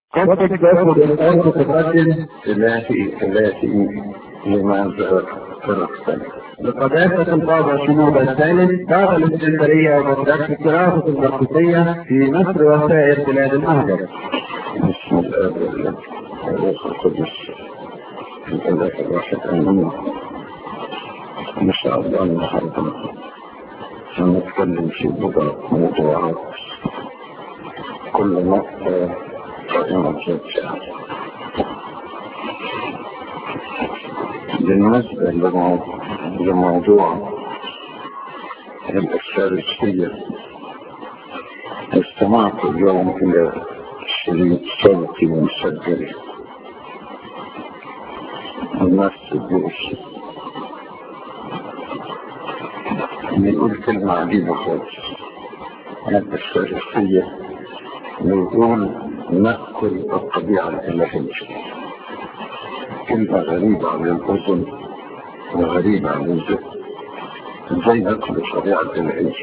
قد تأخذ الآن تقدم إلهي إلهي لماذا تركتني بقداسة البابا شنود الثالث دار الاسكندرية ومدرسة الدراسة المركزية في مصر وسائر بلاد المهجر. بسم الله والله والروح القدس الإله الواحد آمين إن شاء الله النهارده هنتكلم في بضع موضوعات كل نقطة قائمة بذاتها بالنسبة لمو- لموضوع الفارسية استمعت اليوم إلى شريط صوتي مسجل الناس تقول بيقول كلمة عجيبة خالص الفارسية بيقول نأكل الطبيعة الإلهية كلمة غريبة عن الأذن وغريبة عن الذهن ازاي نأكل الطبيعة الإلهية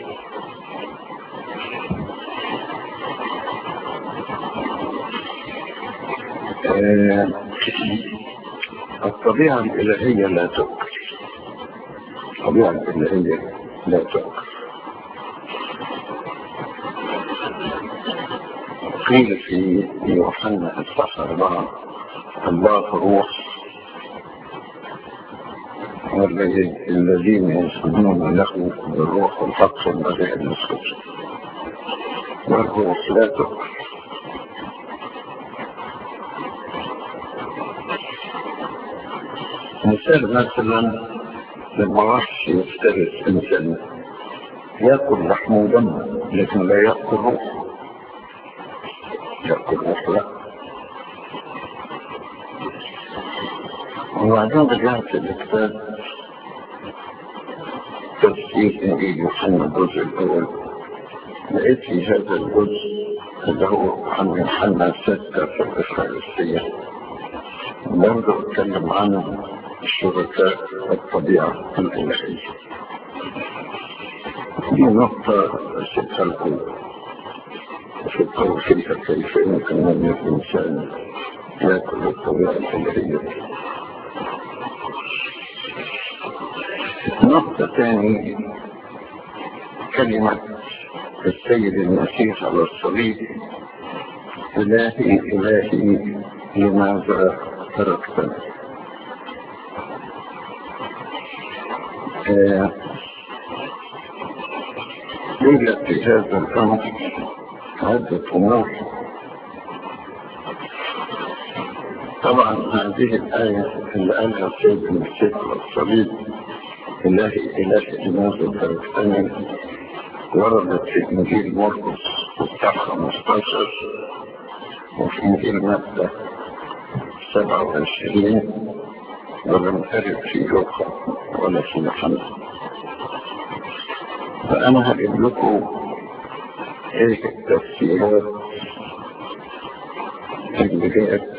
آه، الطبيعة الإلهية لا تؤكل الطبيعة الإلهية لا تؤكل قيل في يوحنا الصح أربعة الله روح والذي- الذين يسمون له بالروح الحق الذي المسكت والروح لا تؤكل مثال مثلا لما وحش يفترس انسان ياكل لحم ودم لكن لا ياكل روح ياكل روح لا وبعدين رجعت الكتاب تفسير انجيل يوحنا الجزء الاول لقيت في هذا الجزء اللي هو عن يوحنا ستة في الإسرائيلية برضه اتكلم عن شركاء الطبيعة الإلهية دي نقطة سبتها لكم وفكروا فيها كيف يمكن أن الإنسان يأكل الطبيعة الإلهية نقطة ثانية كلمة السيد المسيح على الصليب إلهي إلهي لماذا تركتني آه، يوجد في هذا الأمر عدة أمور طبعا هذه الآية اللي قالها السيد المسيح على الصليب إلهي إلهي لماذا تركتني وردت في إنجيل مرقس إصحاح 15 وفي إنجيل متى 27 ولم ترد في لوقا ولا في محمد فأنا هجيب لكم إيه التفسيرات اللي جاءت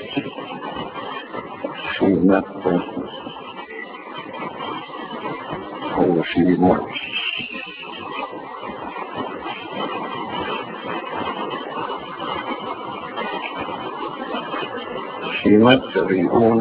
في متى وفي مرقس في متى بيقول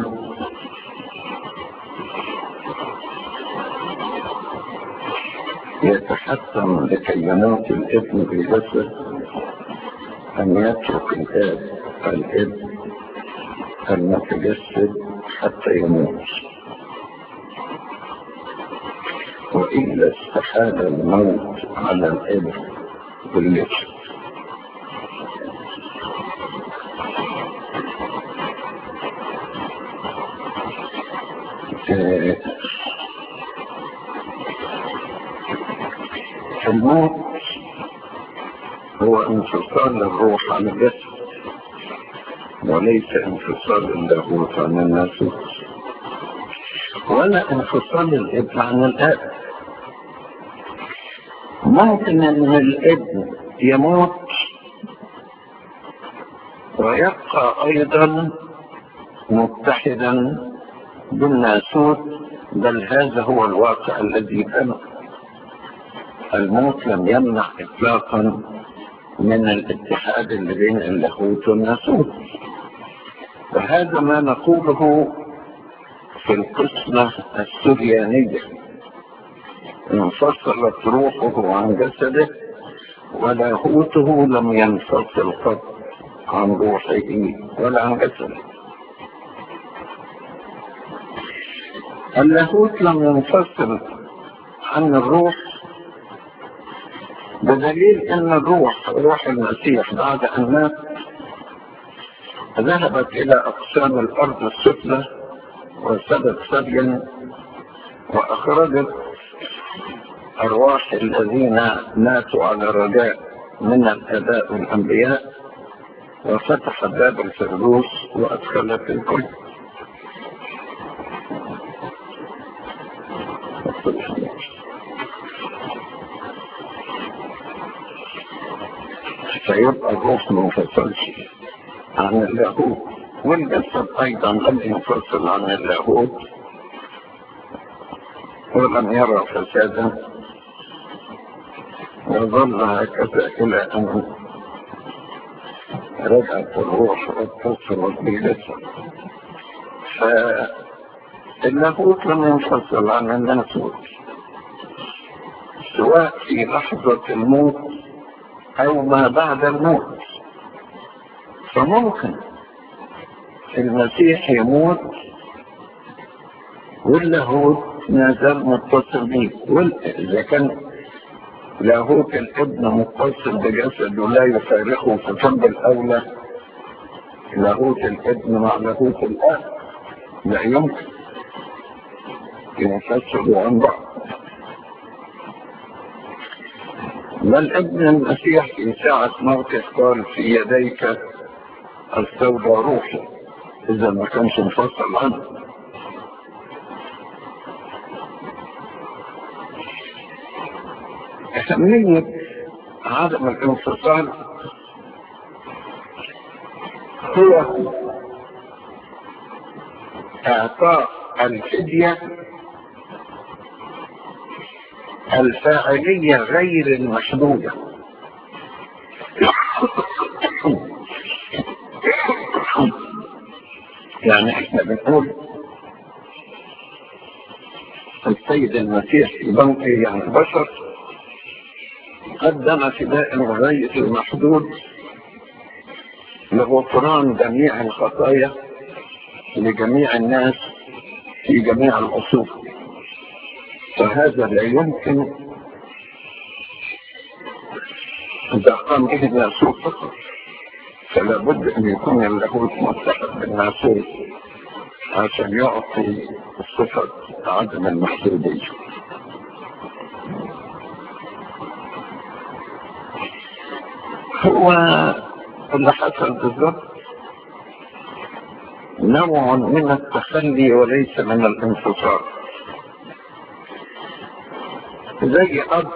يتحتم لكي يموت الابن بجسد أن يترك الآب الابن المتجسد حتى يموت وإلا استحال الموت على الابن بالجسد آه، الموت هو انفصال الروح عن الجسد وليس انفصال اللاهوت عن الناسوت ولا انفصال الابن عن الاب ممكن ان الابن يموت ويبقى ايضا متحدا بالناسوت بل هذا هو الواقع الذي كان الموت لم يمنع اطلاقا من الاتحاد اللي بين اللاهوت والناسوت وهذا ما نقوله في القسمة السريانية انفصلت روحه عن جسده ولاهوته لم ينفصل قط عن روحه ولا عن جسده اللاهوت لم ينفصل عن الروح بدليل ان الروح روح المسيح بعد ان مات ذهبت الى اقسام الارض السفلى وسبت سبيا واخرجت ارواح الذين ماتوا على رجاء من الاباء والانبياء وفتح باب الفردوس وادخلت الكل فيبقى الروح ما انفصلش عن اللاهوت والجسد ايضا لم ينفصل عن اللاهوت ولم يرى فسادا وظل هكذا الى ان رجعت الروح واتصلت بالجسد فاللاهوت لم ينفصل عن الناسوت سواء في لحظة الموت او ما بعد الموت فممكن المسيح يموت واللاهوت ما زال متصل به اذا كان لاهوت الابن متصل بجسده لا يفارقه في جنب الاولى لاهوت الابن مع لاهوت الاب لا يمكن ينفصلوا عن بعض بل ابن المسيح في ساعة موته قال في يديك السوداء روحي إذا ما كانش مفصل عنه أهمية عدم الانفصال هو إعطاء الفدية الفاعلية غير المحدودة يعني احنا بنقول السيد المسيح يعني البشر قدم فداء غير المحدود لغفران جميع الخطايا لجميع الناس في جميع الأصول فهذا لا يمكن إذا قام به الناسوت فقط فلا بد أن يكون اللاهوت متحد بالناسوت عشان يعطي صفة عدم المحدودية هو اللي حصل بالضبط نوع من التخلي وليس من الانفصال زي أب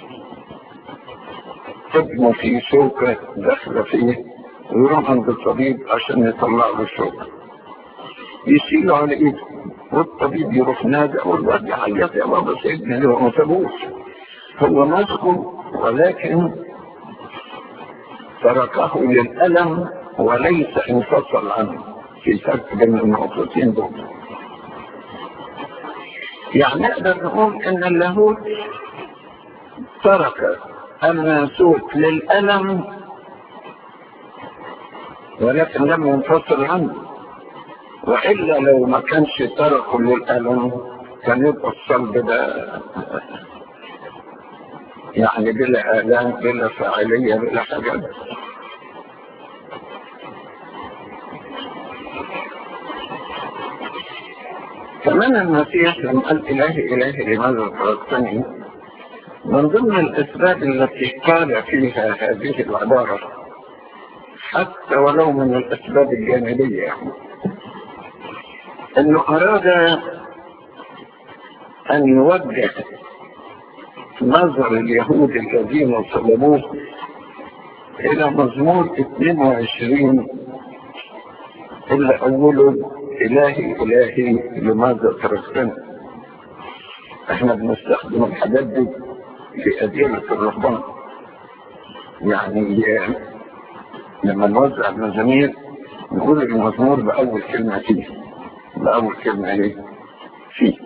ابنه في شوكة داخلة فيه ويروح عند الطبيب عشان يطلع له الشوكة يشيله على ايده والطبيب يروح نادى والواد يعيط يا بابا سيدنا لو ما سابوش هو ماسكه ولكن تركه للألم وليس انفصل عنه في فرق بين النقطتين دول يعني نقدر نقول ان اللاهوت ترك الناسوت للألم ولكن لم ينفصل عنه وإلا لو ما كانش تركه للألم كان يبقى الصلب ده يعني بلا آلام بلا فاعلية بلا حاجات كمان المسيح لما قال إلهي إلهي لماذا تركتني من ضمن الأسباب التي قال فيها هذه العبارة حتى ولو من الأسباب الجانبية يعني أنه أراد أن يوجه نظر اليهود الذين صلبوه إلى مزمور 22 إلا أوله إلهي إلهي لماذا تركتني احنا بنستخدم الحاجات دي في أديرة الرهبان يعني لما نوزع المزامير نقول المزمور بأول كلمة فيه بأول كلمة ايه فيه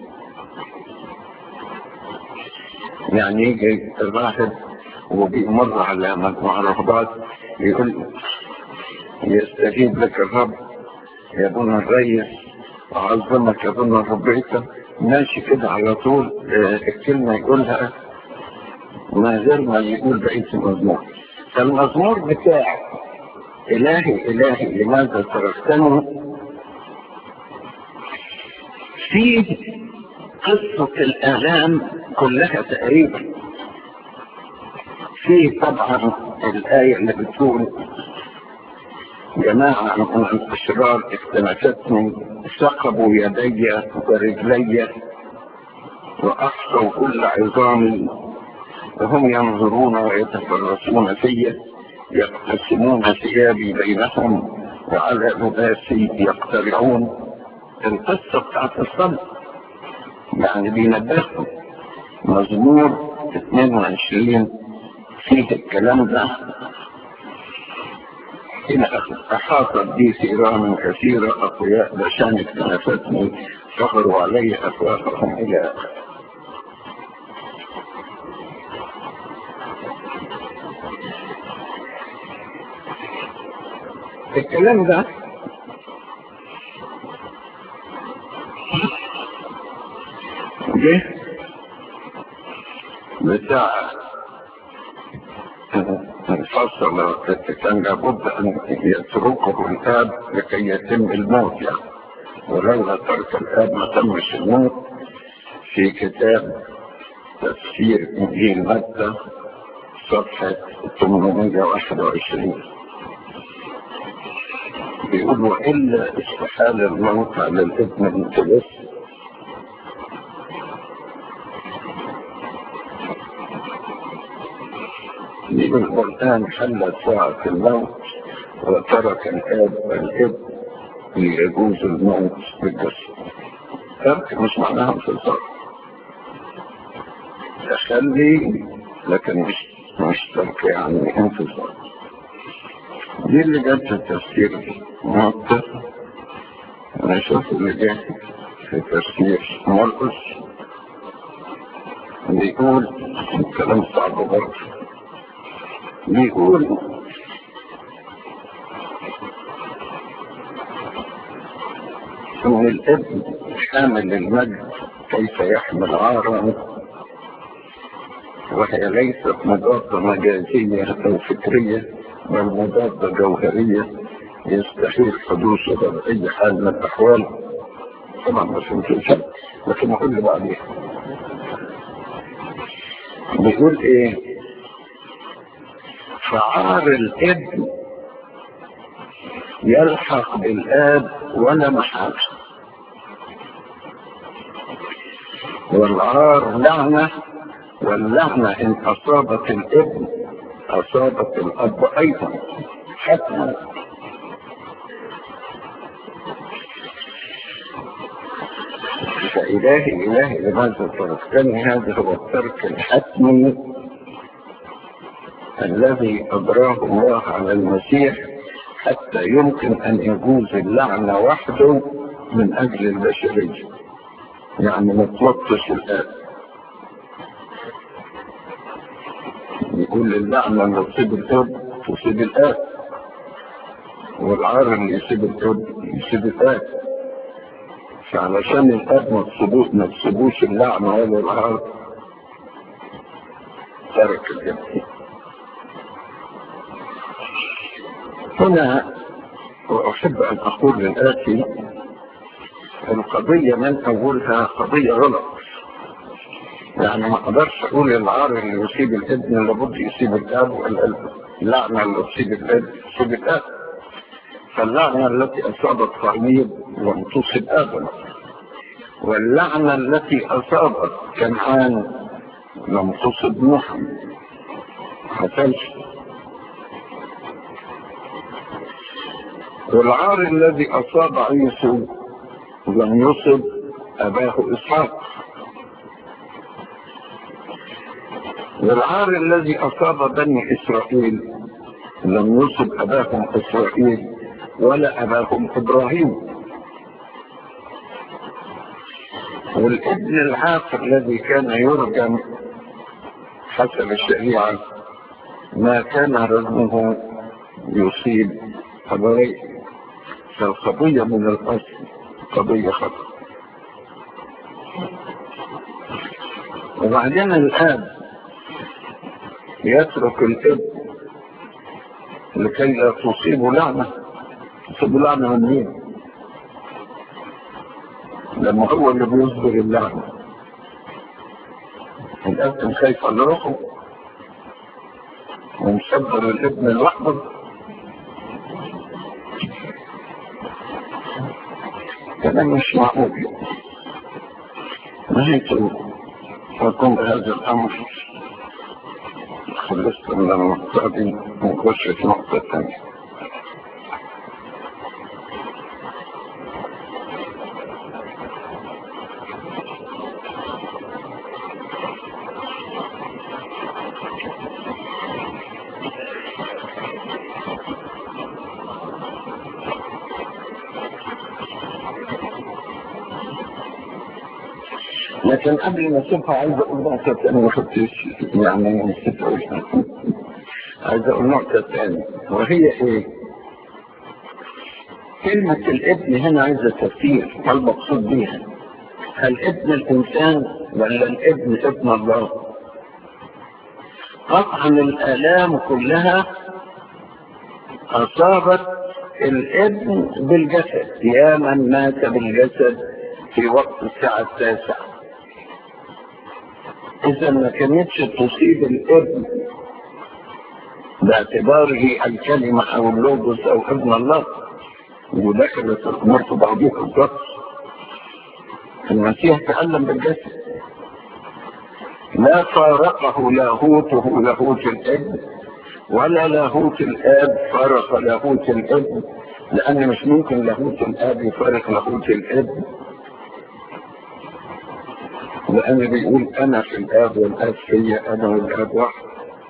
يعني يجي الراهب وبيمر على مجموعة رهبات يقول يستجيب لك الرب يا بنا الريس وعظمك يا بنا ربيتك ماشي كده على طول آه، الكلمة يقولها ما غير ما يقول بقية المزمور فالمزمور بتاع إلهي إلهي لماذا تركتني فيه قصة الآلام كلها تقريبا فيه طبعا الآية اللي بتقول جماعة من الأشرار اختلفتني ثقبوا يدي ورجلي وأحصوا كل عظامي وهم ينظرون ويتفرسون في يقتسمون ثيابي بينهم وعلى لباسي يقترعون القصة بتاعت الصبر يعني بينبههم مزمور 22 فيه الكلام ده إلى آخر أحاطت بي ثيران كثيرة أقوياء بشان اكتنفتني فخروا علي أفواههم إلى آخر الكلام ده جه بتاع فصل كان لابد ان يتركه الاب لكي يتم الموت يعني ولولا ترك الاب ما تمش الموت في كتاب تفسير انجيل متى صفحه 821 بيقول والا استحال الموت على الابن المتلف يقول والآن حلت ساعة الموت وترك الآب الابن ليجوز الموت بالجسد ترك مش معناها انتصار تخلي لكن مش مش ترك يعني انتصار دي اللي جت في التفسير موتى انا اشوف اللي جه في تفسير مرقس بيقول الكلام صعب برضه بيقول ان الابن حامل المجد كيف يحمل عارا وهي ليست مضادة مجازية او فكرية بل مضادة جوهرية يستحيل حدوثها بأي حال من الأحوال طبعا مش ممكن لكن أقول اللي بعديها بيقول إيه فعار الابن يلحق بالآب ولا محالة والعار لعنة واللعنة إن أصابت الابن أصابت الأب أيضا حتما فإلهي إلهي لماذا تركتني هذا هو الترك الحتمي الذي أجراه الله على المسيح حتى يمكن أن يجوز اللعنة وحده من أجل البشرية يعني ما تلطش الآب يقول اللعنة اللي تصيب الأب تصيب الآب والعار اللي يصيب الأب يصيب الآب فعلشان الآب ما تصيبوش ما تصيبوش اللعنة ولا العار ترك الجميع هنا وأحب أن أقول للآتي القضية من أولها قضية غلط يعني ما أقدرش أقول العار اللي يصيب الابن لابد يصيب الأب اللعنة اللي تصيب الابن تصيب الأب فاللعنة التي أصابت قريب لم تصب آدم واللعنة التي أصابت كنعان لم تصب نوحا حصلش والعار الذي أصاب عيسو لم يصب أباه إسحاق والعار الذي أصاب بني إسرائيل لم يصب أباهم إسرائيل ولا أباهم إبراهيم والابن العاقل الذي كان يرجم حسب الشريعة ما كان رجمه يصيب أبويه فالقضية من الأصل قضية خطأ وبعدين الآب يترك الابن لكي لا تصيبه لعنة تصيبه لعنة من مين؟ لما هو اللي بيصبر اللعنة الاب كان خايف على روحه ومصبر الابن لوحده كلام مش معقول نهيت أقوم بهذا الأمر خلصت من النقطة دي ونخش في نقطة ثانية لكن قبل ما اسيبها عايز اقول نقطة انا ما خدتش يعني نسيت اقولها عايز اقول نقطة ثانية وهي ايه؟ كلمة الابن هنا عايزة تفسير ما المقصود بيها؟ هل ابن الانسان ولا الابن ابن الله؟ قطعا الالام كلها اصابت الابن بالجسد يا من مات بالجسد في وقت الساعة التاسعة إذا ما كانتش تصيب الابن باعتباره الكلمة أو اللوجوس أو ابن الله ودخلت الأمور في بعضها بالضبط المسيح تألم بالجسد لا فارقه لاهوته لاهوت الابن ولا لاهوت الاب فارق لاهوت الابن لأن مش ممكن لاهوت الاب يفارق لاهوت الابن لأن بيقول أنا في الآب والآب فيا أنا والآب واحد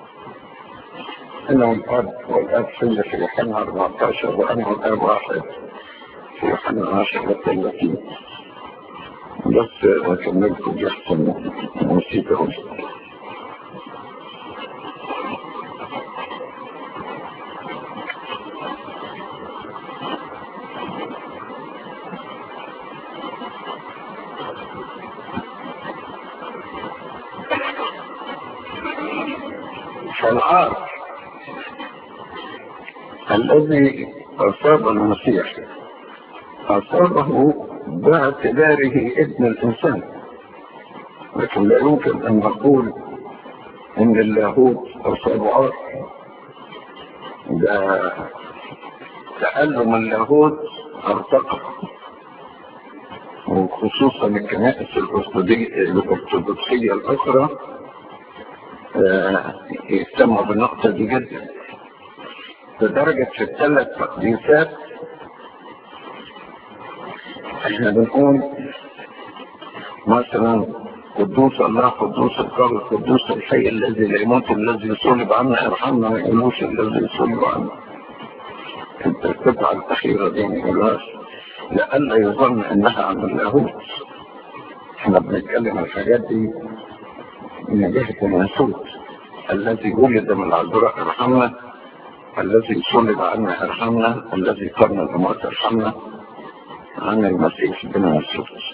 أنا والآب والآب فيا في يوحنا 14 وأنا والآب واحد في يوحنا 10 30 بس أكملكم بيحصل نسيتهم فالعار الذي أصاب المسيح أصابه باعتباره ابن الإنسان لكن لا يمكن أن نقول إن اللاهوت أصاب عار ده تألم اللاهوت ارتقى وخصوصا الكنائس الأرثوذكسية الأخرى يهتموا بالنقطة دي جدا لدرجة في الثلاث تقديسات احنا بنقول مثلا قدوس الله قدوس القوي قدوس الحي الذي لا يموت الذي يصلب عنا ارحمنا ما يقولوش الذي يصلب عنا انت القطعة الأخيرة دي ما يقولهاش لئلا يظن انها عن اللاهوت احنا بنتكلم عن الحاجات دي من جهة المنسوط الذي ولد من العذراء ارحمنا الذي صلب عنا ارحمنا الذي قرن الاموات ارحمنا عن المسيح بن مسعود